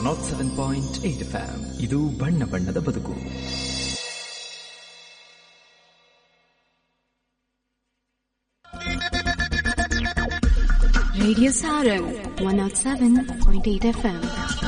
Not seven point eight FM ಇದು ಬಣ್ಣ ಬಣ್ಣದ ಬದುಕು Radio Sarang 107.8 FM.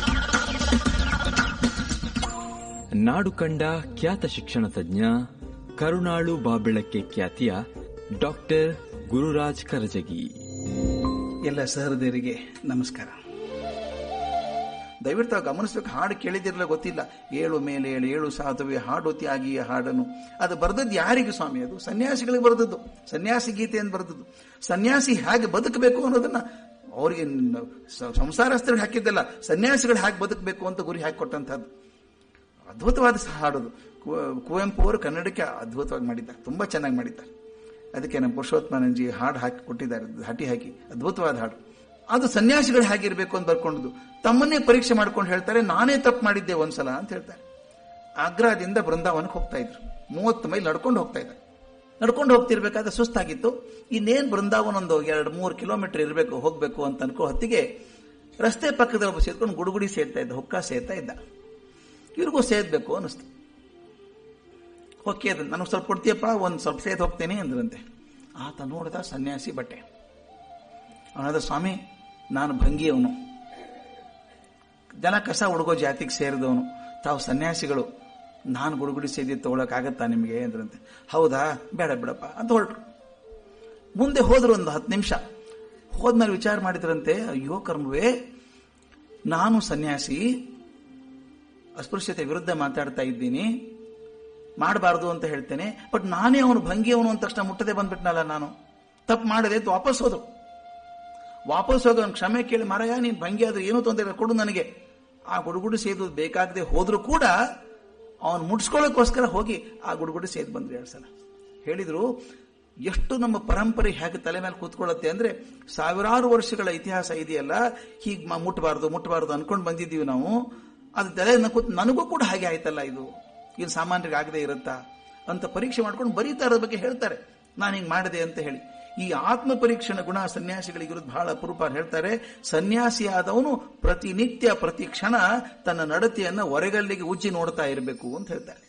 ನಾಡು ಕಂಡ ಖ್ಯಾತ ಶಿಕ್ಷಣ ತಜ್ಞ ಕರುಣಾಳು ಬಾಬೆಳಕ್ಕೆ ಖ್ಯಾತಿಯ ಡಾಕ್ಟರ್ ಗುರುರಾಜ್ ಕರಜಗಿ ಎಲ್ಲ ಸಹೃದಯರಿಗೆ ನಮಸ್ಕಾರ ದಯವಿಟ್ಟು ತಾವು ಗಮನಿಸ್ಬೇಕು ಹಾಡು ಕೇಳಿದಿರಲ್ಲ ಗೊತ್ತಿಲ್ಲ ಏಳು ಮೇಲೆ ಏಳು ಏಳು ಸಾಧುವೆ ಹಾಡು ತ್ಯಾಗಿ ಹಾಡನು ಅದು ಬರೆದದ್ದು ಯಾರಿಗೆ ಸ್ವಾಮಿ ಅದು ಸನ್ಯಾಸಿಗಳಿಗೆ ಬರೆದದ್ದು ಸನ್ಯಾಸಿ ಗೀತೆ ಅಂತ ಬರೆದದ್ದು ಸನ್ಯಾಸಿ ಹೇಗೆ ಬದುಕಬೇಕು ಅನ್ನೋದನ್ನ ಅವರಿಗೆ ಸ- ಸಂಸಾರಸ್ಥರಿಗೆ ಹಾಕಿದ್ದಲ್ಲ ಸನ್ಯಾಸಿಗಳು ಹೇಗೆ ಬದುಕಬೇಕು ಅಂತ ಗುರಿ ಹಾಕಿಕೊಟ್ಟಂತಹದ್ದು ಅದ್ಭುತವಾದ ಸ- ಹಾಡೋದು ಕು- ಕುವೆಂಪು ಅವರು ಕನ್ನಡಕ್ಕೆ ಅದ್ಭುತವಾಗಿ ಮಾಡಿದ್ದಾರೆ ತುಂಬಾ ಚೆನ್ನಾಗಿ ಮಾಡಿದ್ದಾರೆ ಅದಕ್ಕೆ ನಮ್ಮ ಪುರುಷೋತ್ತಮಾನಂಜಿ ಹಾಡು ಹಾಕಿ ಕೊಟ್ಟಿದ್ದಾರೆ ಹಟಿ ಹಾಕಿ ಅದ್ಭುತವಾದ ಹಾಡು ಅದು ಸನ್ಯಾಸಿಗಳು ಹೇಗಿರ್ಬೇಕು ಅಂತ ಬರ್ಕೊಂಡದ್ದು ತಮ್ಮನ್ನೇ ಪರೀಕ್ಷೆ ಮಾಡ್ಕೊಂಡು ಹೇಳ್ತಾರೆ ನಾನೇ ತಪ್ಪು ಮಾಡಿದ್ದೆ ಒಂದ್ಸಲ ಅಂತ ಹೇಳ್ತಾರೆ ಆಗ್ರಾದಿಂದ ಬೃಂದಾವನಕ್ಕೆ ಹೋಗ್ತಾ ಇದ್ರು ಮೂವತ್ತು ಮೈಲ್ ನಡ್ಕೊಂಡು ಹೋಗ್ತಾ ಇದ್ದಾರೆ ನಡ್ಕೊಂಡು ಹೋಗ್ತಿರ್ಬೇಕಾದ್ರೆ ಸುಸ್ತಾಗಿತ್ತು ಇನ್ನೇನ್ ಬೃಂದಾವನ ಒಂದು ಎರಡು ಮೂರು ಕಿಲೋಮೀಟರ್ ಇರಬೇಕು ಹೋಗ್ಬೇಕು ಅಂತ ಅನ್ಕೋ ಹೊತ್ತಿಗೆ ರಸ್ತೆ ಪಕ್ಕದಲ್ಲಿ ಒಬ್ಬ ಸೇರ್ಕೊಂಡು ಗುಡುಗುಡಿ ಸೇರ್ತಾ ಇದ್ದ ಹುಕ್ಕ ಸೇರ್ತಾ ಇದ್ದ ಇವ್ರಿಗೂ ಸೇದ್ಬೇಕು ಅನಿಸ್ತು ಓಕೆ ಅದು ನನಗೆ ಸ್ವಲ್ಪ ಕೊಡ್ತೀಯಪ್ಪ ಒಂದು ಸ್ವಲ್ಪ ಸೇದ್ ಹೋಗ್ತೇನೆ ಅಂದ್ರಂತೆ ಆತ ನೋಡಿದ ಸನ್ಯಾಸಿ ಬಟ್ಟೆ ಅವನಾದ ಸ್ವಾಮಿ ನಾನು ಭಂಗಿಯವನು ಜನ ಕಸ ಹುಡುಗೋ ಜಾತಿಗೆ ಸೇರಿದವನು ತಾವು ಸನ್ಯಾಸಿಗಳು ನಾನು ಗುಡುಗುಡಿ ಸೇದಿ ತಗೊಳಕ್ಕಾಗತ್ತಾ ನಿಮಗೆ ಅಂದ್ರಂತೆ ಹೌದಾ ಬೇಡ ಬಿಡಪ್ಪ ಅಂತ ಹೊರಟ್ರು ಮುಂದೆ ಹೋದ್ರು ಒಂದು ಹತ್ತು ನಿಮಿಷ ಹೋದ್ಮೇಲೆ ವಿಚಾರ ಮಾಡಿದ್ರಂತೆ ಅಯ್ಯೋ ಕರ್ಮವೇ ನಾನು ಸನ್ಯಾಸಿ ಅಸ್ಪೃಶ್ಯತೆ ವಿರುದ್ಧ ಮಾತಾಡ್ತಾ ಇದ್ದೀನಿ ಮಾಡಬಾರ್ದು ಅಂತ ಹೇಳ್ತೇನೆ ಬಟ್ ನಾನೇ ಅವನು ಭಂಗಿಯವನು ಅಂದ ತಕ್ಷಣ ಮುಟ್ಟದೆ ಬಂದ್ಬಿಟ್ನಲ್ಲ ನಾನು ತಪ್ಪು ಮಾಡದೆ ಅಂತ ವಾಪಸ್ ಹೋದ್ರು ವಾಪಸ್ ಹೋಗಿ ಅವ್ನು ಕ್ಷಮೆ ಕೇಳಿ ಮಾರಾಯ ನೀನು ಭಂಗಿ ಆದ್ರೆ ಏನೂ ತೊಂದರೆ ಇಲ್ಲ ಕೊಡು ನನಗೆ ಆ ಗುಡುಗುಡು ಸೇದು ಬೇಕಾಗದೆ ಹೋದ್ರೂ ಕೂಡ ಅವನು ಮುಟ್ಸ್ಕೊಳ್ಳೋಕ್ಕೋಸ್ಕರ ಹೋಗಿ ಆ ಗುಡುಗುಡು ಸೇದ್ ಬಂದ್ರು ಎರಡು ಸಲ ಹೇಳಿದ್ರು ಎಷ್ಟು ನಮ್ಮ ಪರಂಪರೆ ಹೇಗೆ ತಲೆ ಮೇಲೆ ಕೂತ್ಕೊಳ್ಳುತ್ತೆ ಅಂದ್ರೆ ಸಾವಿರಾರು ವರ್ಷಗಳ ಇತಿಹಾಸ ಇದೆಯಲ್ಲ ಹೀಗೆ ಮುಟ್ಟಬಾರ್ದು ಮುಟ್ಟಬಾರ್ದು ಅನ್ಕೊಂಡು ಬಂದಿದ್ದೀವಿ ನಾವು ಅದು ತಲೆ ಕೂತ್ ನನಗೂ ಕೂಡ ಹಾಗೆ ಆಯ್ತಲ್ಲ ಇದು ಇದು ಸಾಮಾನ್ಯರಿಗೆ ಆಗದೆ ಇರುತ್ತಾ ಅಂತ ಪರೀಕ್ಷೆ ಮಾಡ್ಕೊಂಡು ಬರೀತಾ ಇರೋದ್ರ ಬಗ್ಗೆ ಹೇಳ್ತಾರೆ ನಾನು ಹಿಂಗೆ ಮಾಡಿದೆ ಅಂತ ಹೇಳಿ ಈ ಆತ್ಮ ಪರೀಕ್ಷಣ ಗುಣ ಸನ್ಯಾಸಿಗಳಿಗಿರೋದು ಬಹಳ ಅಪರೂಪ ಹೇಳ್ತಾರೆ ಸನ್ಯಾಸಿಯಾದವನು ಪ್ರತಿನಿತ್ಯ ಪ್ರತಿ ಕ್ಷಣ ತನ್ನ ನಡತೆಯನ್ನ ಹೊರಗಲ್ಲಿಗೆ ಉಜ್ಜಿ ನೋಡ್ತಾ ಇರಬೇಕು ಅಂತ ಹೇಳ್ತಾರೆ